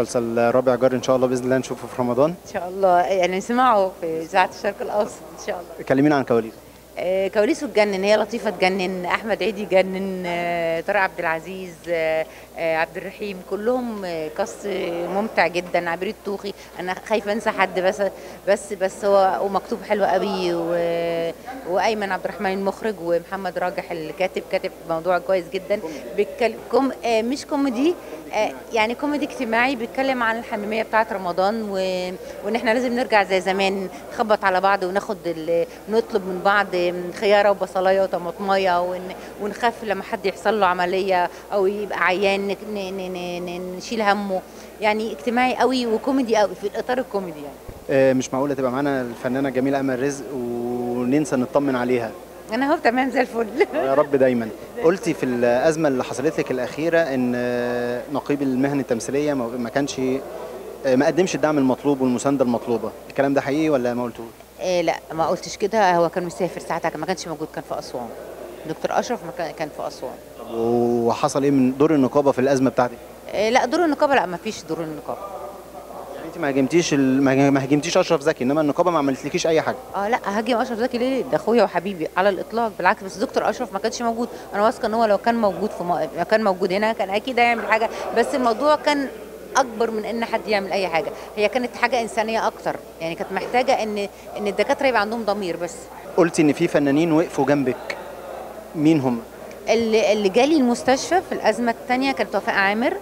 مسلسل رابع جار ان شاء الله باذن الله نشوفه في رمضان ان شاء الله يعني نسمعه في اذاعه الشرق الاوسط ان شاء الله كلمينا عن كواليس آه، كواليسه تجنن هي لطيفه تجنن احمد عيد يجنن آه، طارق عبد العزيز آه، آه، عبد الرحيم كلهم آه، كاست ممتع جدا عبير الطوخي انا خايفه انسى حد بس بس بس هو ومكتوب حلو قوي و- وايمن عبد الرحمن المخرج ومحمد راجح الكاتب كاتب موضوع كويس جدا بيتكلم كوم آه، مش كوميدي آه، يعني كوميدي اجتماعي بيتكلم عن الحميميه بتاعه رمضان و... وان احنا لازم نرجع زي زمان نخبط على بعض وناخد ال... نطلب من بعض خياره وبصلايه وطماطمايه ون... ونخاف لما حد يحصل له عمليه او يبقى عيان ن... ن... ن... ن... نشيل همه يعني اجتماعي قوي وكوميدي قوي في الاطار الكوميدي يعني آه، مش معقوله تبقى معانا الفنانه الجميله امل رزق وننسى نطمن عليها انا اهو تمام زي الفل يا رب دايما قلتي في الازمه اللي حصلت لك الاخيره ان آه، نقيب المهن التمثيليه ما ما كانش آه، ما قدمش الدعم المطلوب والمسانده المطلوبه الكلام ده حقيقي ولا ما قلتوش إيه لا ما قلتش كده هو كان مسافر ساعتها ما كانش موجود كان في اسوان دكتور اشرف ما كان كان في اسوان وحصل ايه من دور النقابه في الازمه بتاعتك إيه لا دور النقابه لا ما فيش دور النقابه يعني انت ما هاجمتيش ال- ما ما هاجمتيش اشرف زكي انما النقابه ما عملتلكيش اي حاجه اه لا هاجم اشرف زكي ليه ده اخويا وحبيبي على الاطلاق بالعكس بس دكتور اشرف ما كانش موجود انا واثقه ان هو لو كان موجود في م... لو كان موجود هنا كان اكيد هيعمل حاجه بس الموضوع كان اكبر من ان حد يعمل اي حاجه هي كانت حاجه انسانيه اكتر يعني كانت محتاجه ان ان الدكاتره يبقى عندهم ضمير بس قلتي ان في فنانين وقفوا جنبك مين هم اللي, اللي جالي المستشفى في الازمه الثانيه كانت وفاء عامر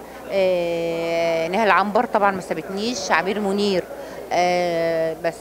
آه نهال عنبر طبعا ما سابتنيش عبير منير آه بس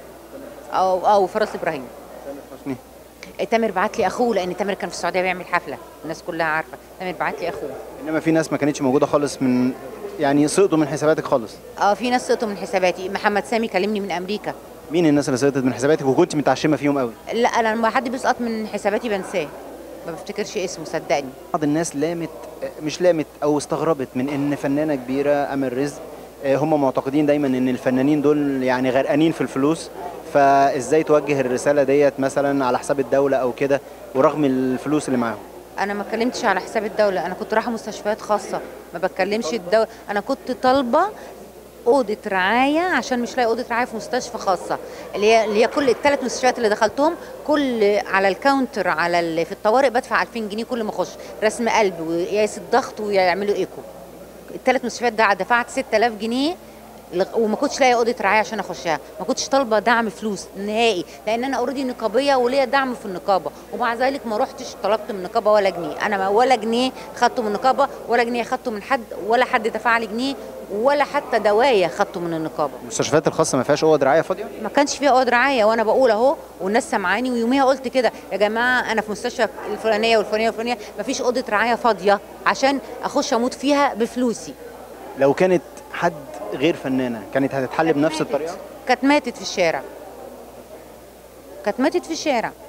او او فراس ابراهيم حسني تامر بعت لي اخوه لان تامر كان في السعوديه بيعمل حفله الناس كلها عارفه تامر بعت لي اخوه انما في ناس ما كانتش موجوده خالص من يعني سقطوا من حساباتك خالص اه في ناس سقطوا من حساباتي محمد سامي كلمني من امريكا مين الناس اللي سقطت من حساباتك وكنت متعشمه فيهم قوي لا انا لما حد بيسقط من حساباتي بنساه ما بفتكرش اسمه صدقني بعض الناس لامت مش لامت او استغربت من ان فنانه كبيره امل رزق آه، هم معتقدين دايما ان الفنانين دول يعني غرقانين في الفلوس فازاي توجه الرساله ديت مثلا على حساب الدوله او كده ورغم الفلوس اللي معاهم انا ما اتكلمتش على حساب الدوله انا كنت رايحه مستشفيات خاصه ما بتكلمش الدوله انا كنت طالبه اوضه رعايه عشان مش لاقي اوضه رعايه في مستشفى خاصه اللي هي اللي هي كل الثلاث مستشفيات اللي دخلتهم كل على الكاونتر على ال- في الطوارئ بدفع 2000 جنيه كل ما اخش رسم قلب وقياس الضغط ويعملوا ايكو الثلاث مستشفيات ده دفعت 6000 جنيه لغ- وما كنتش لاقي اوضه رعايه عشان اخشها ما كنتش طالبه دعم فلوس نهائي لان انا اوريدي نقابيه وليا دعم في النقابه ومع ذلك ما رحتش طلبت من النقابه ولا جنيه انا ما ولا جنيه خدته من النقابه ولا جنيه خدته من حد ولا حد دفع لي جنيه ولا حتى دوايه خدته من النقابه المستشفيات الخاصه ما فيهاش اوض رعايه فاضيه ما كانش فيها اوض رعايه وانا بقول اهو والناس سامعاني ويوميها قلت كده يا جماعه انا في مستشفى الفلانيه والفلانيه والفلانيه ما فيش اوضه رعايه فاضيه عشان اخش اموت فيها بفلوسي لو كانت حد غير فنانه كانت هتتحل بنفس ماتت. الطريقه كانت ماتت في الشارع كانت ماتت في الشارع